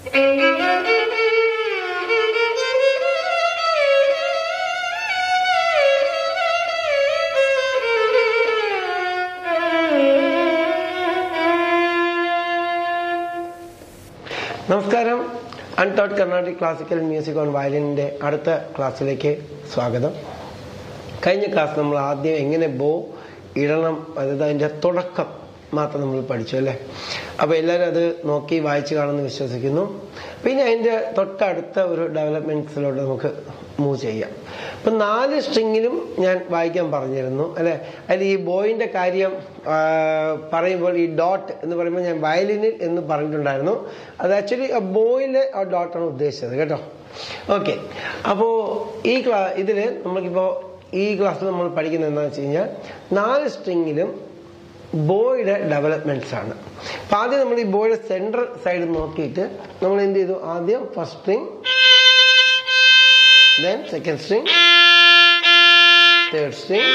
നമസ്കാരം untaught Carnatic classical music on വയലിനിന്റെ അടുത്ത ക്ലാസ്സിലേക്ക് സ്വാഗതം കഴിഞ്ഞ ക്ലാസ് നമ്മൾ ആദ്യം എങ്ങനെ ബോ ഇടണം അതായത് അതിന്റെ തുടക്കം മാത്രം നമ്മൾ പഠിച്ചു അല്ലേ അപ്പൊ എല്ലാവരും അത് നോക്കി വായിച്ചു കാണുമെന്ന് വിശ്വസിക്കുന്നു പിന്നെ അതിന്റെ തൊട്ടടുത്ത ഒരു ഡെവലപ്മെന്റ്സിലോട്ട് നമുക്ക് മൂവ് ചെയ്യാം ഇപ്പൊ നാല് സ്ട്രിങ്ങിലും ഞാൻ വായിക്കാൻ പറഞ്ഞിരുന്നു അല്ലെ അതിൽ ഈ ബോയിന്റെ കാര്യം ആ, പറയുമ്പോൾ ഈ ഡോട്ട് എന്ന് പറയുമ്പോൾ ഞാൻ വയലിനിൽ എന്ന് പറഞ്ഞിട്ടുണ്ടായിരുന്നു അത് ആക്ച്വലി ബോയിലെ ആ ഡോട്ടാണ് ഉദ്ദേശിച്ചത് കേട്ടോ ഓക്കെ അപ്പോ ഈ ക്ലാ ഇതില് നമുക്കിപ്പോ ഈ ക്ലാസ്സിൽ നമ്മൾ പഠിക്കുന്നത് എന്താണെന്ന് വെച്ച് കഴിഞ്ഞാൽ നാല് സ്ട്രിങ്ങിലും ബോയുടെ ഡെവലപ്മെന്റ്സ് ആണ് അപ്പൊ ആദ്യം നമ്മൾ ഈ ബോയുടെ സെൻട്രൽ സൈഡ് നോക്കിയിട്ട് നമ്മൾ എന്ത് ചെയ്തു ആദ്യം first string then second string third string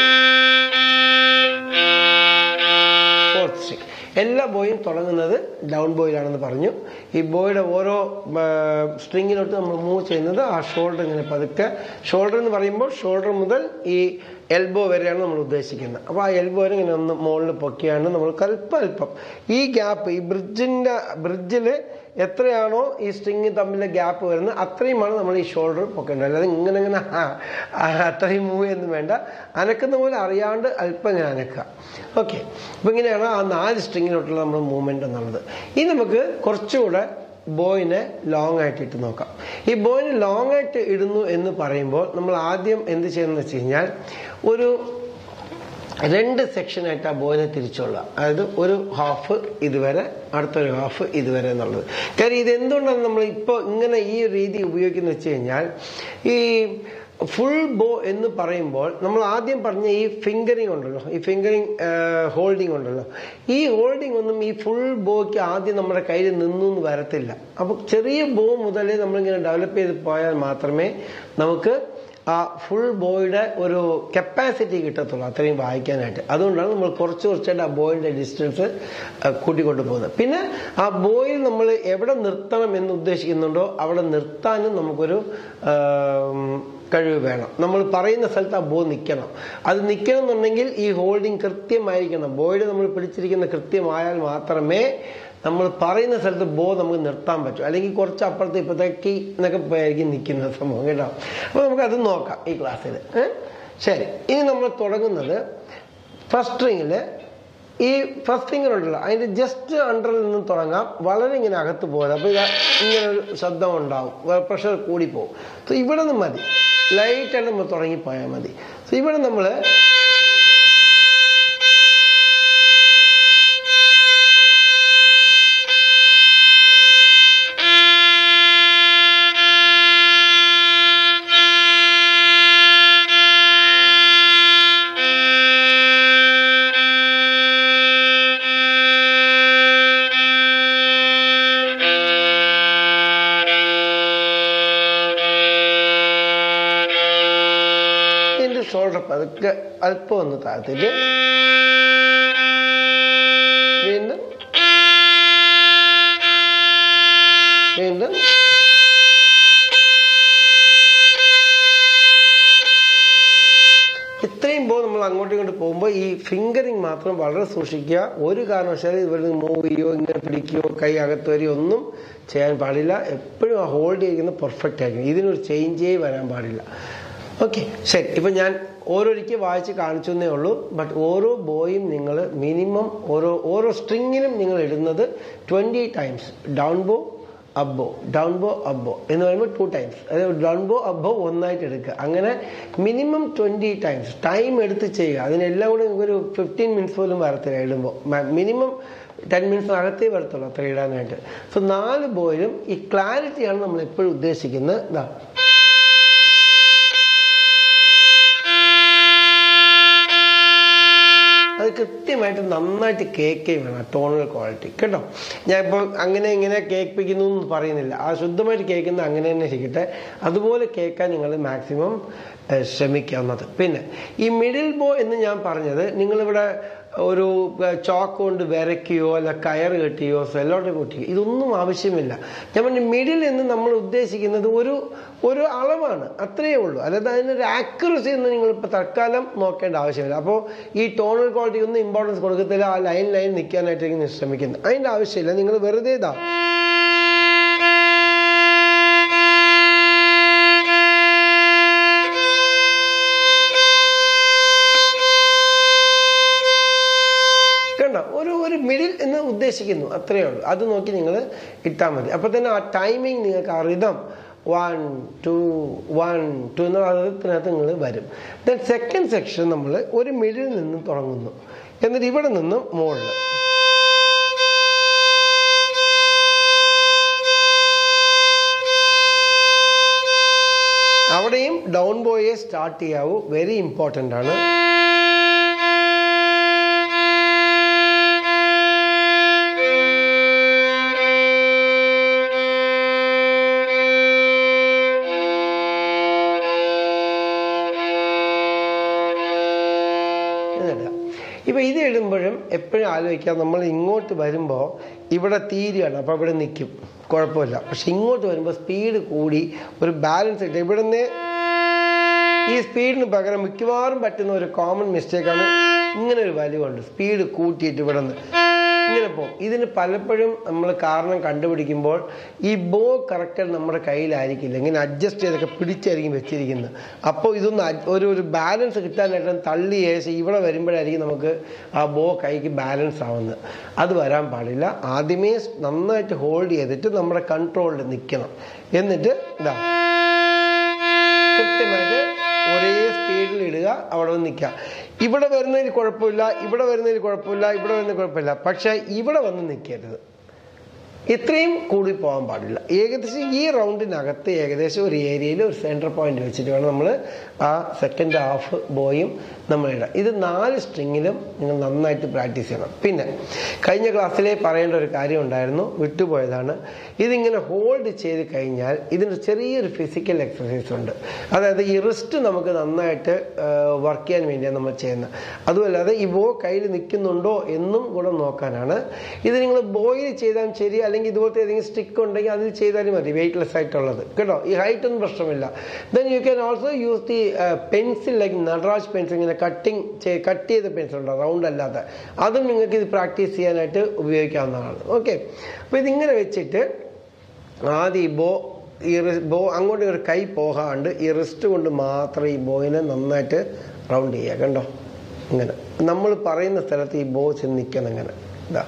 fourth string എല്ലാ ബോയും തുടങ്ങുന്നത് ഡൗൺ ബോയിലാണെന്ന് പറഞ്ഞു ഈ ബോയുടെ ഓരോ സ്ട്രിങ്ങിലോട്ട് നമ്മൾ മൂവ് ചെയ്യുന്നത് ആ ഷോൾഡർ ഇങ്ങനെ പതുക്കെ ഷോൾഡർ എന്ന് പറയുമ്പോൾ ഷോൾഡർ മുതൽ ഈ എൽബോ വരെയാണ് നമ്മൾ ഉദ്ദേശിക്കുന്നത് അപ്പോൾ ആ എൽബോ വരെ ഇങ്ങനെ ഒന്ന് മുകളിൽ പൊക്കിയാണ് നമ്മൾ അല്പം ഈ ഗ്യാപ്പ് ഈ ബ്രിഡ്ജിന്റെ ബ്രിഡ്ജിൽ എത്രയാണോ ഈ സ്ട്രിങ് തമ്മിലെ ഗ്യാപ്പ് വരുന്നത് അത്രയുമാണ് നമ്മൾ ഈ ഷോൾഡർ പൊക്കേണ്ടത് അല്ലാതെ ഇങ്ങനെ ഇങ്ങനെ ആ, ആ, അത്രയും മൂവ് ഒന്നും വേണ്ട അനക്കുന്ന പോലെ അറിയാണ്ട് അല്പം ഇങ്ങനെ അനക്കുക ഓക്കെ അപ്പൊ ഇങ്ങനെയാണ് ആ നാല് സ്ട്രിങ്ങിലോട്ടുള്ള നമ്മുടെ മൂവ്മെന്റ് എന്നുള്ളത് ഇനി നമുക്ക് കുറച്ചുകൂടെ ബോയിനെ ലോങ് ആയിട്ട് ഇട്ട് നോക്കാം ഈ ബോയിന് ലോങ് ആയിട്ട് ഇടുന്നു എന്ന് പറയുമ്പോൾ നമ്മൾ ആദ്യം എന്ത് ചെയ്യുന്നത് വെച്ച് കഴിഞ്ഞാൽ ഒരു രണ്ട് സെക്ഷനായിട്ട് ആ ബോയിനെ തിരിച്ചുള്ള അതായത് ഒരു ഹാഫ് ഇതുവരെ അടുത്തൊരു ഹാഫ് ഇതുവരെ എന്നുള്ളത് കാര്യം ഇത് എന്തുകൊണ്ടാണ് നമ്മൾ ഇപ്പോൾ ഇങ്ങനെ ഈ രീതി ഉപയോഗിക്കുന്നത് വെച്ച് കഴിഞ്ഞാൽ ഈ ഫുൾ ബോ എന്ന് പറയുമ്പോൾ നമ്മൾ ആദ്യം പറഞ്ഞ ഈ ഫിംഗറിംഗ് ഉണ്ടല്ലോ ഈ ഫിംഗറിംഗ് ഹോൾഡിംഗ് ഉണ്ടല്ലോ ഈ ഹോൾഡിംഗ് ഒന്നും ഈ ഫുൾ ബോയ്ക്ക് ആദ്യം നമ്മുടെ കയ്യിൽ നിന്നു എന്ന് വരത്തില്ല അപ്പൊ ചെറിയ ബോ മുതലേ നമ്മളിങ്ങനെ ഡെവലപ്പ് ചെയ്ത് പോയാൽ മാത്രമേ നമുക്ക് ആ ഫുൾ ബോയുടെ ഒരു കപ്പാസിറ്റി കിട്ടത്തുള്ളൂ അത്രയും വായിക്കാനായിട്ട് അതുകൊണ്ടാണ് നമ്മൾ കുറച്ച് കുറച്ചായിട്ട് ആ ബോയിന്റെ ഡിസ്റ്റൻസ് കൂട്ടിക്കൊണ്ടു പോകുന്നത് പിന്നെ ആ ബോയിൽ നമ്മൾ എവിടെ നിർത്തണം എന്ന് ഉദ്ദേശിക്കുന്നുണ്ടോ അവിടെ നിർത്താനും നമുക്കൊരു ആം, കഴിവ് വേണം നമ്മൾ പറയുന്ന സ്ഥലത്ത് ആ ബോ നിൽക്കണം അത് നിൽക്കണം എന്നുണ്ടെങ്കിൽ ഈ ഹോൾഡിംഗ് കൃത്യമായിരിക്കണം ബോയുടെ നമ്മൾ പിടിച്ചിരിക്കുന്ന കൃത്യമായാൽ മാത്രമേ നമ്മൾ പറയുന്ന സ്ഥലത്ത് ബോ നമുക്ക് നിർത്താൻ പറ്റും അല്ലെങ്കിൽ കുറച്ച് അപ്പുറത്ത് ഇപ്പത്തേക്ക് എന്നൊക്കെ ആയിരിക്കും നിൽക്കുന്ന സംഭവം കേട്ടോ അപ്പൊ നമുക്ക് അത് നോക്കാം ഈ ക്ലാസ്സിൽ ശരി ഇനി നമ്മൾ തുടങ്ങുന്നത് ഫസ്റ്റ് സ്ട്രിങ്ങില് ഈ ഫസ്റ്റ് സ്ട്രിങ്ങിൽ ഉണ്ടല്ലോ അതിന്റെ ജസ്റ്റ് അണ്ടറിൽ നിന്നും തുടങ്ങാം വളരെ ഇങ്ങനെ അകത്ത് പോകാതെ അപ്പൊ ഇത് ഇങ്ങനെ ഒരു ശബ്ദം ഉണ്ടാവും പ്രഷർ കൂടിപ്പോവും സോ ഇവിടെ നിന്ന് മതി ലൈറ്റായിട്ട് നമ്മൾ തുടങ്ങിപ്പോയാൽ മതി സോ ഇവിടെ നമ്മൾ ഇതിന്റെ ഷോൾഡർ പതുക്കെ അല്പം ഒന്ന് താഴ്ത്തിട്ട് വീണ്ടും വീണ്ടും ഇത്രയും ബോ നമ്മൾ അങ്ങോട്ടും ഇങ്ങോട്ട് പോകുമ്പോൾ ഈ ഫിംഗറിങ് മാത്രം വളരെ സൂക്ഷിക്കുക ഒരു കാരണവശാലും ഇവരുടെ മൂവ് ചെയ്യോ ഇങ്ങനെ പിടിക്കുകയോ കൈ അകത്ത് വരികയോ ഒന്നും ചെയ്യാൻ പാടില്ല എപ്പോഴും ആ ഹോൾഡ് ചെയ്യുന്നത് പെർഫെക്റ്റ് ആയിരിക്കും ഇതിനൊരു ചേഞ്ചേ വരാൻ പാടില്ല ഓക്കെ ശരി ഇപ്പൊ ഞാൻ ഓരോരിക്കൽ വായിച്ച് കാണിച്ചു എന്നേ ഉള്ളൂ ബട്ട് ഓരോ ബോയും നിങ്ങൾ മിനിമം ഓരോ ഓരോ സ്ട്രിങ്ങിലും നിങ്ങൾ ഇടുന്നത് ട്വന്റി ടൈംസ് ഡൗൺ ബോ അബ്ബോ ഡൗൺ ബോ അബ്ബോ എന്ന് പറയുമ്പോൾ ടു ടൈംസ് അതായത് ഡൗൺ ബോ അബ്ബോ ഒന്നായിട്ട് എടുക്കുക അങ്ങനെ മിനിമം ട്വന്റി ടൈംസ് ടൈം എടുത്ത് ചെയ്യുക അതിനെല്ലാം കൂടെ ഒരു ഫിഫ്റ്റീൻ മിനിറ്റ്സ് പോലും വരത്തില്ല ഇടുമ്പോൾ മിനിമം ടെൻ മിനിറ്റ്സ് അകത്തേ വരത്തുള്ളൂ അത്ര ഇടാനായിട്ട് സോ നാല് ബോയിലും ഈ ക്ലാരിറ്റിയാണ് നമ്മൾ എപ്പോഴും ഉദ്ദേശിക്കുന്നത് ഇതാ അത് കൃത്യമായിട്ട് നന്നായിട്ട് കേൾക്കുകയും വേണം ടോണൽ ക്വാളിറ്റി കേട്ടോ ഞാൻ ഇപ്പോൾ അങ്ങനെ ഇങ്ങനെ കേൾപ്പിക്കുന്നു എന്ന് പറയുന്നില്ല ആ ശുദ്ധമായിട്ട് കേൾക്കുന്ന അങ്ങനെ തന്നെ ഇരിക്കട്ടെ അതുപോലെ കേൾക്കാൻ നിങ്ങൾ മാക്സിമം ശ്രമിക്കാവുന്നത് പിന്നെ ഈ മിഡിൽ ബോ എന്ന് ഞാൻ പറഞ്ഞത് നിങ്ങളിവിടെ ഒരു ചോക്ക് കൊണ്ട് വിരയ്ക്കുകയോ അല്ല കയറ് കെട്ടിയോ സെല്ലോട്ട് കൊട്ടിയോ ഇതൊന്നും ആവശ്യമില്ല ഞാൻ പറഞ്ഞു മിഡിൽ എന്ന് നമ്മൾ ഉദ്ദേശിക്കുന്നത് ഒരു ഒരു അളവാണ് അത്രയേ ഉള്ളൂ അല്ലാതെ അതിനൊരു ആക്യുറസി ഒന്നും നിങ്ങൾ ഇപ്പോൾ തൽക്കാലം നോക്കേണ്ട ആവശ്യമില്ല അപ്പോൾ ഈ ടോണൽ ക്വാളിറ്റി ഒന്നും ഇമ്പോർട്ടൻസ് കൊടുക്കത്തില്ല ആ ലൈൻ ലൈൻ നിൽക്കാനായിട്ടായിരിക്കും നിങ്ങൾ ശ്രമിക്കുന്നത് അതിൻ്റെ ആവശ്യമില്ല നിങ്ങൾ വെറുതെ ഇതാ കണ്ടോ ഒരു ഒരു മിഡിൽ എന്ന് ഉദ്ദേശിക്കുന്നു അത്രയേ ഉള്ളൂ അത് നോക്കി നിങ്ങൾ ഇട്ടാൽ മതി അപ്പോൾ തന്നെ ആ ടൈമിങ് നിങ്ങൾക്ക് ആ rhythm one two one two എന്ന അതിനകത്ത് നിങ്ങൾ വരും ദെൻ സെക്കൻഡ് സെക്ഷൻ നമ്മൾ ഒരു മിഡിൽ നിന്ന് തുടങ്ങുന്നു എന്നിട്ട് ഇവിടെ നിന്നും മുകളിൽ അവിടെയും ഡൗൺ ബോയെ സ്റ്റാർട്ട് ചെയ്യാവൂ വെരി ഇമ്പോർട്ടൻ്റ് ആണ് എന്നിടാം ഇപ്പൊ ഇത് ഇടുമ്പോഴും എപ്പോഴും ആലോചിക്കാം നമ്മൾ ഇങ്ങോട്ട് വരുമ്പോൾ ഇവിടെ തീരുകയാണ് അപ്പൊ ഇവിടെ നിൽക്കും കുഴപ്പമില്ല പക്ഷെ ഇങ്ങോട്ട് വരുമ്പോൾ സ്പീഡ് കൂടി ഒരു ബാലൻസ് കിട്ടും ഇവിടെ നിന്ന് ഈ സ്പീഡിന് പകരം മിക്കവാറും പറ്റുന്ന ഒരു കോമൺ മിസ്റ്റേക്കാണ് ഇങ്ങനെ ഒരു വാല്യൂ ഉണ്ട് സ്പീഡ് കൂട്ടിയിട്ട് ഇവിടെ നിന്ന് ഇങ്ങനെ പോകും ഇതിന് പലപ്പോഴും നമ്മൾ കാരണം കണ്ടുപിടിക്കുമ്പോൾ ഈ ബോ കറക്റ്റ് നമ്മുടെ കയ്യിലായിരിക്കില്ല ഇങ്ങനെ അഡ്ജസ്റ്റ് ചെയ്തൊക്കെ പിടിച്ചായിരിക്കും വെച്ചിരിക്കുന്നത് അപ്പോൾ ഇതൊന്ന് അഡ്- ഒരു ഒരു ബാലൻസ് കിട്ടാനായിട്ട് തള്ളി ഏശി ഇവിടെ വരുമ്പോഴായിരിക്കും നമുക്ക് ആ ബോ കൈക്ക് ബാലൻസ് ആവുന്നത് അത് വരാൻ പാടില്ല ആദ്യമേ നന്നായിട്ട് ഹോൾഡ് ചെയ്തിട്ട് നമ്മുടെ കൺട്രോളിൽ നിൽക്കണം എന്നിട്ട് ഇതാ കൃത്യമായിട്ട് ഒരേ സ്പീഡിൽ ഇടുക അവിടെ വന്ന് നിൽക്കുക ഇവിടെ വരുന്നതിൽ കുഴപ്പമില്ല ഇവിടെ വരുന്നതിൽ കുഴപ്പമില്ല ഇവിടെ വരുന്നതിൽ കുഴപ്പമില്ല പക്ഷെ ഇവിടെ വന്ന് നിൽക്കരുത് ഇത്രയും കൂടി പോകാൻ പാടില്ല ഏകദേശം ഈ റൗണ്ടിനകത്ത് ഏകദേശം ഒരു ഏരിയയിൽ ഒരു സെൻറ്റർ പോയിന്റ് വെച്ചിട്ട് വേണം നമ്മൾ ആ സെക്കൻഡ് ഹാഫ് ബോയും നമ്മൾ ഇടാം ഇത് നാല് സ്ട്രിങ്ങിലും നിങ്ങൾ നന്നായിട്ട് പ്രാക്ടീസ് ചെയ്യണം പിന്നെ കഴിഞ്ഞ ക്ലാസ്സിലെ പറയേണ്ട ഒരു കാര്യം ഉണ്ടായിരുന്നു വിട്ടുപോയതാണ് ഇതിങ്ങനെ ഹോൾഡ് ചെയ്ത് കഴിഞ്ഞാൽ ഇതിന് ചെറിയൊരു ഫിസിക്കൽ എക്സസൈസ് ഉണ്ട് അതായത് ഈ റിസ്റ്റ് നമുക്ക് നന്നായിട്ട് വർക്ക് ചെയ്യാൻ വേണ്ടിയാണ് നമ്മൾ ചെയ്യുന്നത് അതുമല്ലാതെ ഈ ബോ കയ്യിൽ നിൽക്കുന്നുണ്ടോ എന്നും കൂടെ നോക്കാനാണ് ഇത് നിങ്ങൾ ബോയിൽ ചെയ്താൽ ശരി അല്ലെങ്കിൽ ഇതുപോലത്തെ ഏതെങ്കിലും സ്റ്റിക്ക് ഉണ്ടെങ്കിൽ അതിൽ ചെയ്താലും മതി വെയിറ്റ്ലെസ് ആയിട്ടുള്ളത് കേട്ടോ ഈ ഹൈറ്റ് ഒന്നും പ്രശ്നമില്ല then you can also use the pencil like Nataraj pencil ഇങ്ങനെ കട്ടിങ് കട്ട് ചെയ്ത പെൻസിൽ ഉണ്ടോ റൗണ്ട് അല്ലാതെ അതും നിങ്ങൾക്ക് ഇത് പ്രാക്ടീസ് ചെയ്യാനായിട്ട് ഉപയോഗിക്കാവുന്നതാണ് ഓക്കെ അപ്പോൾ ഇതിങ്ങനെ വെച്ചിട്ട് ആദ്യം ഈ ബോ ഈ റി- ബോ അങ്ങോട്ട് ഒരു കൈ പോകാണ്ട് ഈ റിസ്റ്റ് കൊണ്ട് മാത്രം ഈ ബോയിനെ നന്നായിട്ട് റൗണ്ട് ചെയ്യുക കണ്ടോ ഇങ്ങനെ നമ്മൾ പറയുന്ന സ്ഥലത്ത് ഈ ബോ ചെന്ന് നിൽക്കണം ഇങ്ങനെ ഇതാ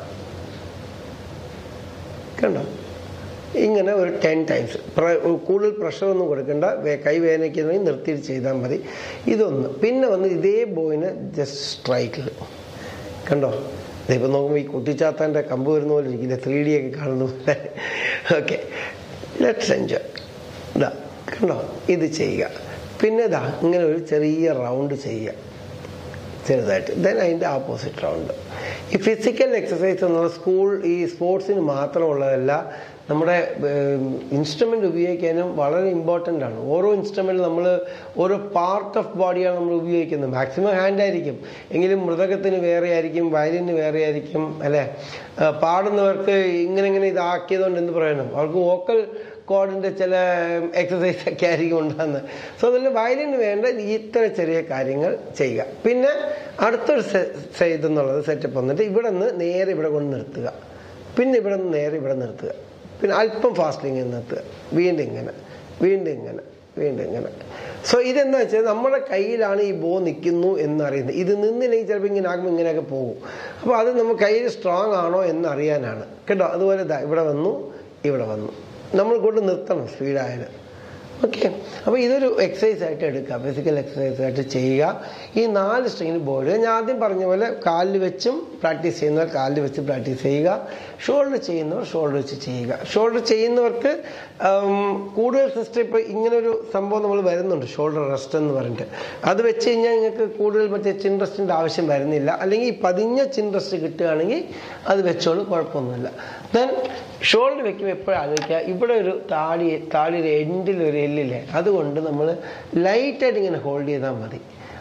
കണ്ടോ ഇങ്ങനെ ഒരു ടെൻ ടൈംസ് കൂടുതൽ പ്രഷർ ഒന്നും കൊടുക്കണ്ട വേ- കൈ വേദനിക്കുന്നെങ്കിൽ നിർത്തിയിട്ട് ചെയ്താൽ മതി ഇതൊന്ന് പിന്നെ വന്ന് ഇതേ ബോയിന് ജസ്റ്റ് സ്ട്രൈക്കിൽ കണ്ടോ ഇതിപ്പോൾ നോക്കുമ്പോൾ ഈ കുട്ടിച്ചാത്താൻ്റെ കമ്പ് വരുന്ന പോലെ ഇരിക്കില്ല ത്രീ ഡി ഒക്കെ കാണുന്ന പോലെ ഓക്കെ ലെറ്റ്സ് എൻജോയ് ഇതാ കണ്ടോ ഇത് ചെയ്യുക പിന്നെ ഇതാ ഇങ്ങനെ ഒരു ചെറിയ റൗണ്ട് ചെയ്യുക ചെറുതായിട്ട് ദെൻ അതിൻ്റെ ആപ്പോസിറ്റ് റൗണ്ട് ഈ ഫിസിക്കൽ എക്സസൈസ് എന്നുള്ള സ്കൂൾ ഈ സ്പോർട്സിന് മാത്രമുള്ളതല്ല നമ്മുടെ ഇൻസ്ട്രുമെൻ്റ് ഉപയോഗിക്കാനും വളരെ ഇമ്പോർട്ടൻ്റ് ആണ് ഓരോ ഇൻസ്ട്രുമെൻറ്റ് നമ്മൾ ഓരോ പാർട്ട് ഓഫ് ബോഡിയാണ് നമ്മൾ ഉപയോഗിക്കുന്നത് മാക്സിമം ഹാൻഡ് ആയിരിക്കും എങ്കിലും മൃതകത്തിന് വേറെ ആയിരിക്കും വയലിന് വേറെ ആയിരിക്കും അല്ലേ ആ, പാടുന്നവർക്ക് ഇങ്ങനെ ഇങ്ങനെ ഇതാക്കിയതുകൊണ്ട് എന്ത് പറയണം അവർക്ക് വോക്കൽ കോഡിൻ്റെ ചില എക്സസൈസ് ഒക്കെ ആയിരിക്കും ഉണ്ടാകുന്നത് സോ അതിൽ വയലിന് വേണ്ട ഇത്ര ചെറിയ കാര്യങ്ങൾ ചെയ്യുക പിന്നെ അടുത്തൊരു സെ- ഇതെന്നുള്ളത് സെറ്റപ്പ് വന്നിട്ട് ഇവിടെ നിന്ന് നേരെ ഇവിടെ കൊണ്ട് നിർത്തുക പിന്നെ ഇവിടെ നിന്ന് നേരെ ഇവിടെ നിർത്തുക പിന്നെ അല്പം ഫാസ്റ്റ് ഇങ്ങനെ നിർത്തുക വീണ്ടും ഇങ്ങനെ വീണ്ടും ഇങ്ങനെ വീണ്ടും ഇങ്ങനെ സോ ഇതെന്താ വെച്ചാൽ നമ്മുടെ കയ്യിലാണ് ഈ ബോ നിൽക്കുന്നു എന്നറിയുന്നത് ഇത് നിന്നില്ലെങ്കിൽ ചിലപ്പോൾ ഇങ്ങനെ ആകുമ്പോൾ ഇങ്ങനെയൊക്കെ പോകും അപ്പോൾ അത് നമ്മൾ കയ്യിൽ സ്ട്രോങ് ആണോ എന്നറിയാനാണ് കേട്ടോ അതുപോലെ ദാ ഇവിടെ വന്നു ഇവിടെ വന്നു നമ്മൾ കൊണ്ട് നിർത്തണം സ്പീഡായാലും ഓക്കെ അപ്പോൾ ഇതൊരു എക്സസൈസ് ആയിട്ട് എടുക്കുക ഫിസിക്കൽ എക്സസൈസ് ആയിട്ട് ചെയ്യുക ഈ നാല് സ്ട്രിങ്ങിന് ബോർഡ് ഞാൻ ആദ്യം പറഞ്ഞ പോലെ കാലിൽ വെച്ചും പ്രാക്ടീസ് ചെയ്യുന്നവർ കാലിൽ വെച്ച് പ്രാക്ടീസ് ചെയ്യുക ഷോൾഡർ ചെയ്യുന്നവർ ഷോൾഡർ വെച്ച് ചെയ്യുക ഷോൾഡർ ചെയ്യുന്നവർക്ക് ഉം, കൂടുതൽ സിസ്റ്റം ഇപ്പോൾ ഇങ്ങനെ ഒരു സംഭവം നമ്മൾ വരുന്നുണ്ട് ഷോൾഡർ റെസ്റ്റ് എന്ന് പറഞ്ഞിട്ട് അത് വെച്ച് കഴിഞ്ഞാൽ നിങ്ങൾക്ക് കൂടുതൽ മറ്റേ ചിൻ റെസ്റ്റിൻ്റെ ആവശ്യം വരുന്നില്ല അല്ലെങ്കിൽ ഈ പതിഞ്ഞ ചിൻ റെസ്റ്റ് കിട്ടുകയാണെങ്കിൽ അത് വെച്ചോളൂ കുഴപ്പമൊന്നുമില്ല ദെൻ ഷോൾഡർ വെക്കുമ്പോൾ എപ്പോഴും ആലോചിക്കുക ഇവിടെ ഒരു താടി താടിയുടെ എൻഡിൽ ഒരു എല്ലില്ലേ അതുകൊണ്ട് നമ്മൾ ലൈറ്റായിട്ട് ഇങ്ങനെ ഹോൾഡ് ചെയ്താൽ മതി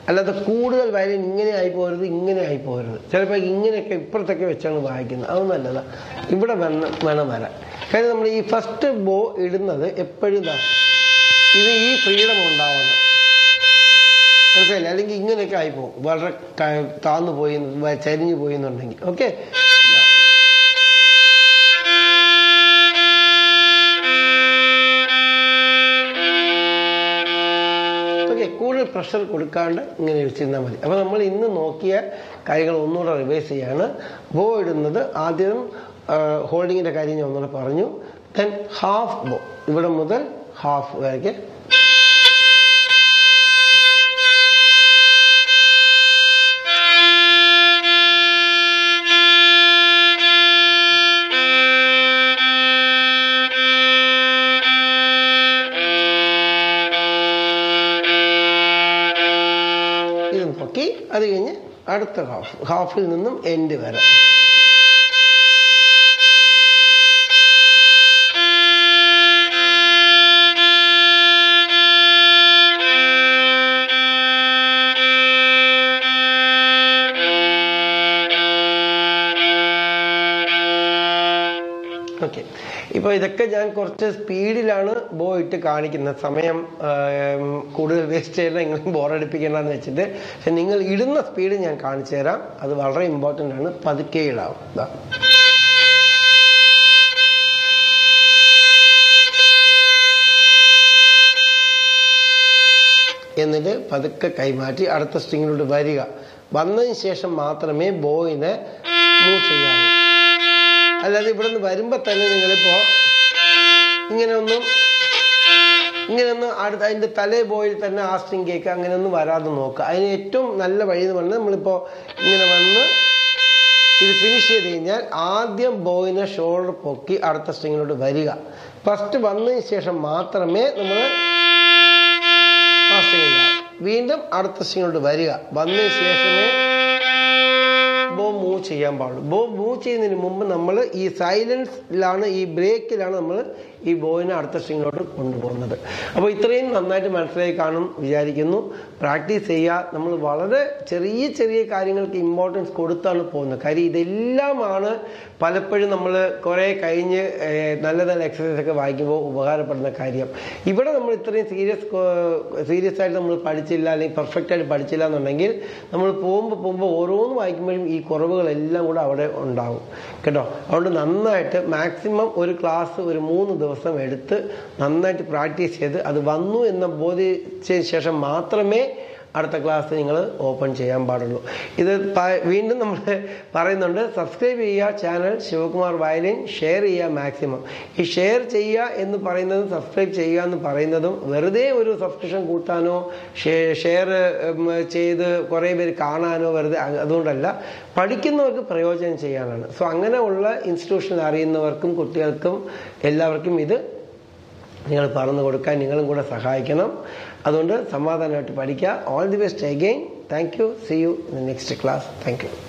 അല്ലാതെ കൂടുതൽ വയലിൻ ഇങ്ങനെ ആയി പോകരുത് ഇങ്ങനെ ആയി പോകരുത് ചിലപ്പോൾ ഇങ്ങനെയൊക്കെ ഇപ്പുറത്തൊക്കെ വെച്ചാണ് വായിക്കുന്നത് അത് നല്ലതാ ഇവിടെ വേണം വേണം വരാൻ കാര്യം നമ്മൾ ഈ ഫസ്റ്റ് ബോ ഇടുന്നത് എപ്പോഴും ഇതാ ഇത് ഈ ഫ്രീഡം ഉണ്ടാവണം മനസ്സിലായില്ലേ അല്ലെങ്കിൽ ഇങ്ങനെയൊക്കെ ആയിപ്പോകും വളരെ ക- താന്നു പോയി വ- ചരിഞ്ഞു പോയി എന്നുണ്ടെങ്കിൽ ഓക്കെ ഓക്കെ കൂടുതൽ പ്രഷർ കൊടുക്കാണ്ട് ഇങ്ങനെ വെച്ചിരുന്നാൽ മതി അപ്പോൾ നമ്മൾ ഇന്ന് നോക്കിയ കാര്യങ്ങൾ ഒന്നുകൂടെ റിവൈസ് ചെയ്യാണ് ബോ ഇടുന്നത് ആദ്യം ഹോൾഡിങ്ങിന്റെ കാര്യം ഞാൻ ഒന്നുകൂടെ പറഞ്ഞു ദെൻ ഹാഫ് ബോ ഇവിടെ മുതൽ ഹാഫ് വരയ്ക്ക് ഇത് നോക്കി അത് കഴിഞ്ഞ് അടുത്ത ഹാഫ് ഹാഫിൽ നിന്നും എൻഡ് വരെ ഓക്കെ ഇപ്പോൾ ഇതൊക്കെ ഞാൻ കുറച്ച് സ്പീഡിലാണ് ബോ ഇട്ട് കാണിക്കുന്നത് സമയം ആം, കൂടുതൽ വേസ്റ്റ് ചെയ്യണം നിങ്ങളും ബോറടിപ്പിക്കേണ്ടെന്ന് വെച്ചിട്ട് പക്ഷെ നിങ്ങൾ ഇടുന്ന സ്പീഡ് ഞാൻ കാണിച്ചു തരാം അത് വളരെ ഇമ്പോർട്ടൻ്റ് ആണ് പതുക്കെ ഇടാവും ദാ. എന്നിട്ട് പതുക്കെ കൈമാറ്റി അടുത്ത സ്ട്രിങ്ങിലോട്ട് വരിക വന്നതിന് ശേഷം മാത്രമേ ബോയിനെ മൂവ് ചെയ്യാവൂ അല്ലാതെ ഇവിടെ നിന്ന് വരുമ്പോൾ തന്നെ നിങ്ങളിപ്പോ ഇങ്ങനെ ഒന്നും ഇങ്ങനെയൊന്നും അടുത്ത അതിന്റെ തലേ ബോയിൽ തന്നെ ആ സ്ട്രിങ് കേക്ക് അങ്ങനെയൊന്നും വരാതെ നോക്കുക അതിന് ഏറ്റവും നല്ല വഴി എന്ന് പറഞ്ഞാൽ നമ്മളിപ്പോ ഇങ്ങനെ വന്ന് ഇത് ഫിനിഷ് ചെയ്ത് കഴിഞ്ഞാൽ ആദ്യം ബോയിനെ ഷോൾഡർ പൊക്കി അടുത്ത സ്ട്രിങ്ങിലോട്ട് വരിക ഫസ്റ്റ് വന്നതിന് ശേഷം മാത്രമേ നമ്മൾ ആ സ്ട്രിങ് ഉണ്ടാവും വീണ്ടും അടുത്ത സ്ട്രിങ്ങിലോട്ട് വരിക വന്നതിന് ശേഷമേ ബോ മൂവ് ചെയ്യാൻ പാടുള്ളൂ ബോ മൂവ് ചെയ്യുന്നതിന് മുമ്പ് നമ്മൾ ഈ സൈലൻസിലാണ് ഈ ബ്രേക്കിലാണ് നമ്മൾ ഈ ബോയിനെ അടുത്ത സ്ട്രിങ്ങിലോട്ട് കൊണ്ടുപോകുന്നത് അപ്പോൾ ഇത്രയും നന്നായിട്ട് മനസ്സിലായി കാണും വിചാരിക്കുന്നു പ്രാക്ടീസ് ചെയ്യുക നമ്മൾ വളരെ ചെറിയ ചെറിയ കാര്യങ്ങൾക്ക് ഇമ്പോർട്ടൻസ് കൊടുത്താണ് പോകുന്നത് കാര്യം ഇതെല്ലാമാണ് പലപ്പോഴും നമ്മൾ കുറേ കഴിഞ്ഞ് ഏഹ്, നല്ല നല്ല എക്സസൈസ് ഒക്കെ വായിക്കുമ്പോൾ ഉപകാരപ്പെടുന്ന കാര്യം ഇവിടെ നമ്മൾ ഇത്രയും സീരിയസ് സീരിയസ് ആയിട്ട് നമ്മൾ പഠിച്ചില്ല അല്ലെങ്കിൽ പെർഫെക്റ്റ് ആയിട്ട് പഠിച്ചില്ല എന്നുണ്ടെങ്കിൽ നമ്മൾ പോകുമ്പോൾ പോകുമ്പോൾ ഓരോന്ന് വായിക്കുമ്പോഴും ഈ കുറവുകളെല്ലാം കൂടെ അവിടെ ഉണ്ടാവും കേട്ടോ അതുകൊണ്ട് നന്നായിട്ട് മാക്സിമം ഒരു ക്ലാസ് ഒരു മൂന്ന് ദിവസം എടുത്ത് നന്നായിട്ട് പ്രാക്ടീസ് ചെയ്ത് അത് വന്നു എന്ന ബോധിച്ചതിന് ശേഷം മാത്രമേ അടുത്ത ക്ലാസ് നിങ്ങൾ ഓപ്പൺ ചെയ്യാൻ പാടുള്ളൂ ഇത് പ- വീണ്ടും നമ്മൾ പറയുന്നുണ്ട് സബ്സ്ക്രൈബ് ചെയ്യുക ചാനൽ ശിവകുമാർ വയലിൻ ഷെയർ ചെയ്യുക മാക്സിമം ഈ ഷെയർ ചെയ്യുക എന്ന് പറയുന്നതും സബ്സ്ക്രൈബ് ചെയ്യുക എന്ന് പറയുന്നതും വെറുതെ ഒരു സബ്സ്ക്രിപ്ഷൻ കൂട്ടാനോ ഷെയർ ചെയ്ത് കുറേ പേര് കാണാനോ വെറുതെ അ- അതുകൊണ്ടല്ല പഠിക്കുന്നവർക്ക് പ്രയോജനം ചെയ്യാനാണ് സോ അങ്ങനെ ഉള്ള ഇൻസ്റ്റിറ്റ്യൂഷൻ അറിയുന്നവർക്കും കുട്ടികൾക്കും എല്ലാവർക്കും ഇത് നിങ്ങൾ പറഞ്ഞു കൊടുക്കാൻ നിങ്ങളും കൂടെ സഹായിക്കണം അതുകൊണ്ട് സമാധാനമായിട്ട് പഠിക്കുക all the best again thank you see you in next class thank U